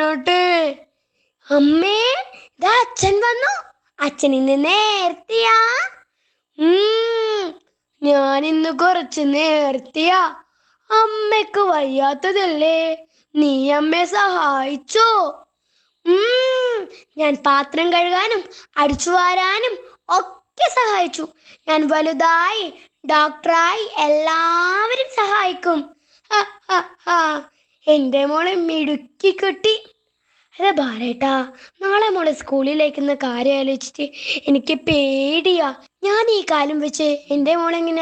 മീനോട്ട് അമ്മേ ഇതാ അച്ഛൻ വന്നു അച്ഛൻ ഇന്ന് നേരത്തെയാ ഉം, ഞാൻ ഇന്ന് കുറച്ച് നേരത്തെയാ അമ്മയ്ക്ക് വയ്യാത്തതല്ലേ നീ അമ്മയെ സഹായിച്ചോ ഉം, ഞാൻ പാത്രം കഴുകാനും അടിച്ചു വാരാനും ഒക്കെ സഹായിച്ചു ഞാൻ വലുതായി ഡോക്ടറായി എല്ലാവരും സഹായിക്കും ഹ, ഹ, ഹ. എന്റെ മോളെ മിടുക്കി കിട്ടി അതെ ബാലേട്ടാ നാളെ മോളെ സ്കൂളിലേക്കുന്ന കാര്യം ആലോചിച്ചിട്ട് എനിക്ക് പേടിയാ ഞാൻ ഈ കാലം വെച്ച് എൻ്റെ മോളെ എങ്ങനെ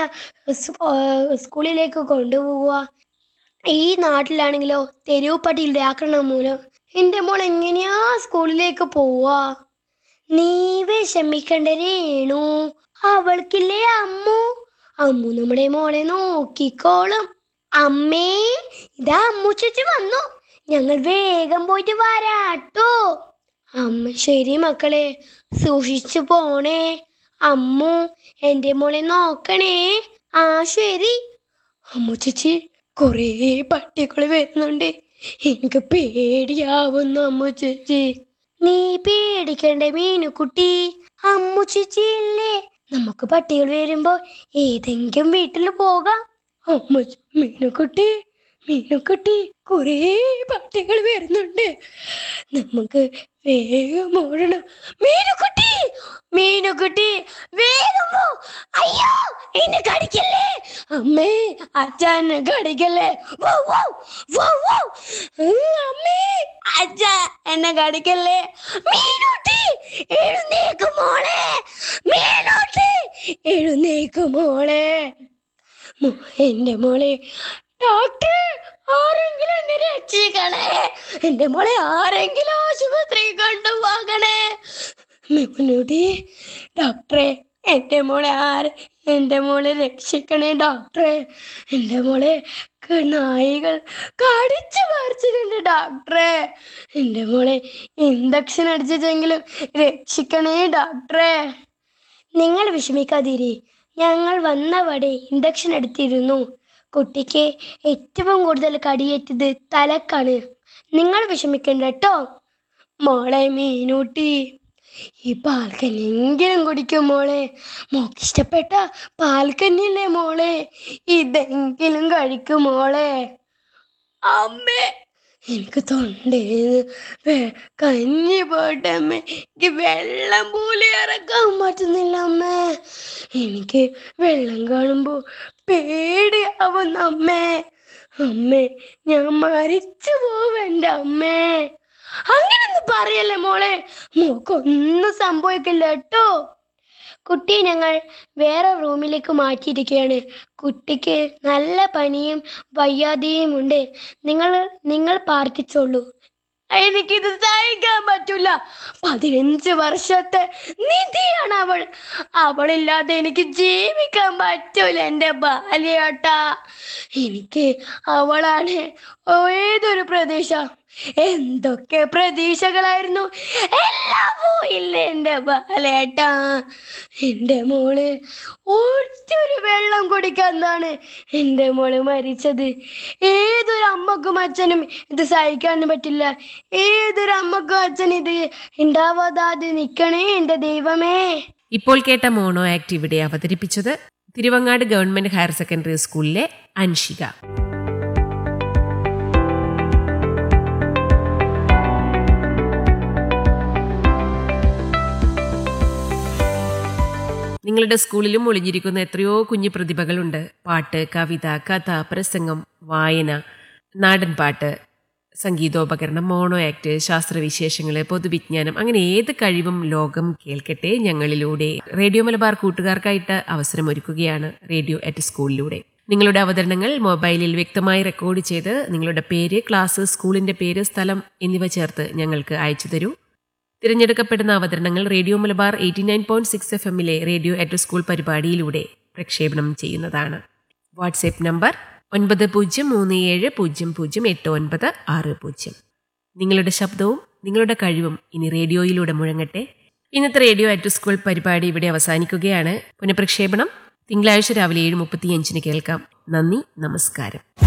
സ്കൂളിലേക്ക് കൊണ്ടുപോവുക ഈ നാട്ടിലാണെങ്കിലോ തെരുവ് പട്ടിയുടെ ആക്രമണം മൂലം എൻ്റെ മോൾ എങ്ങനെയാ സ്കൂളിലേക്ക് പോവാ നീ വിഷമിക്കണ്ട രേണു അവൾക്കില്ലേ അമ്മു അമ്മു നമ്മുടെ മോളെ നോക്കിക്കോളും അമ്മേ ഇതാ അമ്മു ചേച്ചി വന്നു ഞങ്ങൾ വേഗം പോയിട്ട് വരാട്ടോ അമ്മ ശരി മക്കളെ സൂക്ഷിച്ചു പോണേ അമ്മു എൻ്റെ മോളെ നോക്കണേ ആ ശരി അമ്മു ചേച്ചി കുറേ പട്ടികൾ വരുന്നുണ്ട് എനിക്ക് പേടിയാവുന്നു അമ്മു ചേച്ചി നീ പേടിക്കണ്ട മീനുക്കുട്ടി അമ്മു ചേച്ചി ഇല്ലേ നമുക്ക് പട്ടികൾ വരുമ്പോ ഏതെങ്കിലും വീട്ടിൽ പോകാം അമ്മ മീനുക്കുട്ടി മീനുക്കുട്ടി കുറേ പട്ടികൾ വരുന്നുണ്ട് നമുക്ക് വേഗം ഓടണം മീനുക്കുട്ടി മീനുക്കുട്ടി വേഗം പോ അയ്യോ എന്നെ കടിക്കല്ലേ അമ്മേ അച്ഛൻ കടിക്കല്ലേ വോ, വോ, വോ, വോ. ഉം, അമ്മേ അച്ഛ എന്നെ കടിക്കല്ലേ മീനുട്ടി എഴുന്നേക്ക് മോളെ മീനുട്ടി എഴുന്നേക്ക് മോളെ മോ- എന്റെ മോളെ ഡോക്ടർ ആരെങ്കിലും എന്നെ രക്ഷിക്കണേ എന്റെ മോളെ ആരെങ്കിലും ആശുപത്രി കൊണ്ടുപോകണേ മുന്നോട്ടി ഡോക്ടറെ എന്റെ മോളെ ആര് എന്റെ മോളെ രക്ഷിക്കണേ ഡോക്ടറെ എന്റെ മോളെ ക- നായികൾ കടിച്ചു പറിച്ചിട്ടുണ്ട് ഡോക്ടറെ എന്റെ മോളെ ഇൻഡക്ഷൻ അടിച്ചിട്ടെങ്കിലും രക്ഷിക്കണേ ഡോക്ടറെ നിങ്ങൾ വിഷമിക്കാതിരി ഞങ്ങൾ വന്നവടെ ഇൻഡക്ഷൻ എടുത്തിരുന്നു കുട്ടിക്ക് ഏറ്റവും കൂടുതൽ കടിയേറ്റത് തലക്കാണ് നിങ്ങൾ വിഷമിക്കണ്ട കേട്ടോ മോളെ മീനൂട്ടി ഈ പാൽക്കഞ്ഞെങ്കിലും കുടിക്കും മോളെ മോക്ക് ഇഷ്ടപ്പെട്ട പാൽക്കഞ്ഞില്ലേ മോളെ ഇതെങ്കിലും കഴിക്കും മോളെ അമ്മേ എനിക്ക് തൊണ്ടേന്ന് വെ- കഞ്ഞി പോട്ടെ അമ്മേ എനിക്ക് വെള്ളം പോലും ഇറക്കാൻ പറ്റുന്നില്ല അമ്മേ എനിക്ക് വെള്ളം കാണുമ്പോ പേടിയാവുന്ന അമ്മേ അമ്മേ ഞാൻ മരിച്ചു പോവെന്റെ അമ്മേ അങ്ങനൊന്നും പറയല്ലേ മോളെ മോക്കൊന്നും സംഭവിക്കില്ല കേട്ടോ കുട്ടിയെ ഞങ്ങൾ വേറെ റൂമിലേക്ക് മാറ്റിയിരിക്കുകയാണ് കുട്ടിക്ക് നല്ല പനിയും വയ്യാതെയും ഉണ്ട് നിങ്ങൾ നിങ്ങൾ പ്രാർത്ഥിച്ചോളൂ എനിക്കിത് സഹിക്കാൻ പറ്റൂല പതിനഞ്ച് വർഷത്തെ നിധിയാണ് അവൾ അവളില്ലാതെ എനിക്ക് ജീവിക്കാൻ പറ്റൂല എൻ്റെ ബാല്യേട്ടാ എനിക്ക് അവളാണ് ഏതൊരു പ്രതീക്ഷ എന്തൊക്കെ പ്രതീക്ഷകളായിരുന്നു എല്ലാം പോയില്ലേ എൻ്റെ ബാലേട്ടാ എൻ്റെ മോള് ഒറ്റൊരു വെള്ളം കുടിക്കാന്നാണ് എൻ്റെ മോള് മരിച്ചത് ഏതൊരു അമ്മക്കും അച്ഛനും ഇത് സഹിക്കാനും പറ്റില്ല ഏതൊരു അമ്മക്കും അച്ഛനും ഇത് ഉണ്ടാവാതെ നിക്കണേ എൻ്റെ ദൈവമേ ഇപ്പോൾ കേട്ട മോണോ ആക്ട് ഇവിടെ അവതരിപ്പിച്ചത് തിരുവങ്ങാട് ഗവൺമെന്റ് ഹയർ സെക്കൻഡറി സ്കൂളിലെ അൻഷിക നിങ്ങളുടെ സ്കൂളിലും ഒളിഞ്ഞിരിക്കുന്ന എത്രയോ കുഞ്ഞു പ്രതിഭകളുണ്ട് പാട്ട് കവിത കഥ പ്രസംഗം വായന നാടൻ പാട്ട് സംഗീതോപകരണം മോണോ ആക്ട് ശാസ്ത്രവിശേഷങ്ങൾ പൊതുവിജ്ഞാനം അങ്ങനെ ഏത് കഴിവും ലോകം കേൾക്കട്ടെ ഞങ്ങളിലൂടെ റേഡിയോ മലബാർ കൂട്ടുകാർക്കായിട്ട് അവസരമൊരുക്കുകയാണ് റേഡിയോ അറ്റ് സ്കൂളിലൂടെ നിങ്ങളുടെ അവതരണങ്ങൾ മൊബൈലിൽ വ്യക്തമായി റെക്കോർഡ് ചെയ്ത് നിങ്ങളുടെ പേര് ക്ലാസ് സ്കൂളിന്റെ പേര് സ്ഥലം എന്നിവ ചേർത്ത് ഞങ്ങൾക്ക് അയച്ചു തരൂ തിരഞ്ഞെടുക്കപ്പെടുന്ന അവതരണങ്ങൾ radio Malabar eighty nine point six F എമ്മിലെ റേഡിയോ അറ്റ് സ്കൂൾ പരിപാടിയിലൂടെ പ്രക്ഷേപണം ചെയ്യുന്നതാണ് വാട്സ്ആപ്പ് നമ്പർ ഒൻപത് പൂജ്യം മൂന്ന് ഏഴ് പൂജ്യം പൂജ്യം എട്ട് ഒൻപത് ആറ് പൂജ്യം നിങ്ങളുടെ ശബ്ദവും നിങ്ങളുടെ കഴിവും ഇനി റേഡിയോയിലൂടെ മുഴങ്ങട്ടെ ഇന്നത്തെ റേഡിയോ അറ്റ് സ്കൂൾ പരിപാടി ഇവിടെ അവസാനിക്കുകയാണ് പുനഃപ്രക്ഷേപണം തിങ്കളാഴ്ച രാവിലെ ഏഴ് മുപ്പത്തിയഞ്ചിന് കേൾക്കാം നന്ദി നമസ്കാരം